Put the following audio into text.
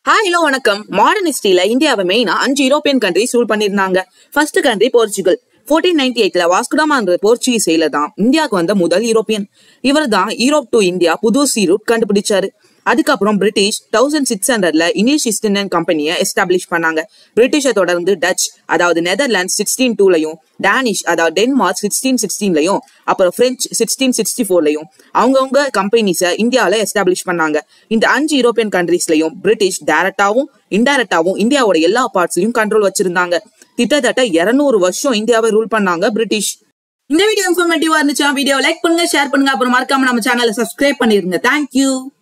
hi hello வணக்கம் modern ஹிஸ்டரியில இந்தியாவை மெயினா அஞ்சு யூரோப்பியன் கண்ட்ரிஸ் ரூல் பண்ணியிருந்தாங்க first country Portugal fourteen ninety எயிட்ல வாஸ்குடாமான்ற போர்ச்சுகீஸ் செயல தான் இந்தியாவுக்கு வந்த முதல் யூரோப்பியன் இவர் தான் யூரோப் டு இந்தியா புது சீ ரூட் கண்டுபிடிச்சாரு அதுக்கப்புறம் பிரிட்டிஷ் தௌசண்ட் சிக்ஸ் ஹண்ட்ரட்ல இங்கிலீஷ் ஈஸ்ட் இந்தியன் கம்பெனியை எஸ்டாப்ளிஷ் பண்ணாங்க பிரிட்டிஷை தொடர்ந்து டச் அதாவது நெதர்லாந்து சிக்ஸ்டீன் டூலையும் டேனிஷ் அதாவது டென்மார்க் சிக்ஸ்டீன் சிக்ஸ்டீன்லையும் அப்புறம் பிரெஞ்சு சிக்ஸ்டீன் சிக்ஸ்டி ஃபோர்லையும் அவங்கவுங்க கம்பெனிஸை இந்தியாவில் எஸ்டாப்ளிஷ் பண்ணாங்க இந்த அஞ்சு யூரோப்பியன் கண்ட்ரீஸ்லையும் பிரிட்டிஷ் டைரக்டாவும் இன்டைரக்டாவும் இந்தியாவோட எல்லா பார்ட்ஸ்லயும் கண்ட்ரோல் வச்சிருந்தாங்க கிட்டத்தட்ட இருநூறு வருஷம் இந்தியாவை ரூல் பண்ணாங்க பிரிட்டிஷ் இந்த வீடியோ இன்ஃபர்மேட்டிவா இருந்துச்சா வீடியோ லைக் பண்ணுங்க ஷேர் பண்ணுங்க அப்புறம் மறக்காம நம்ம சேனலை சப்ஸ்கிரைப் பண்ணிருங்க தேங்க்யூ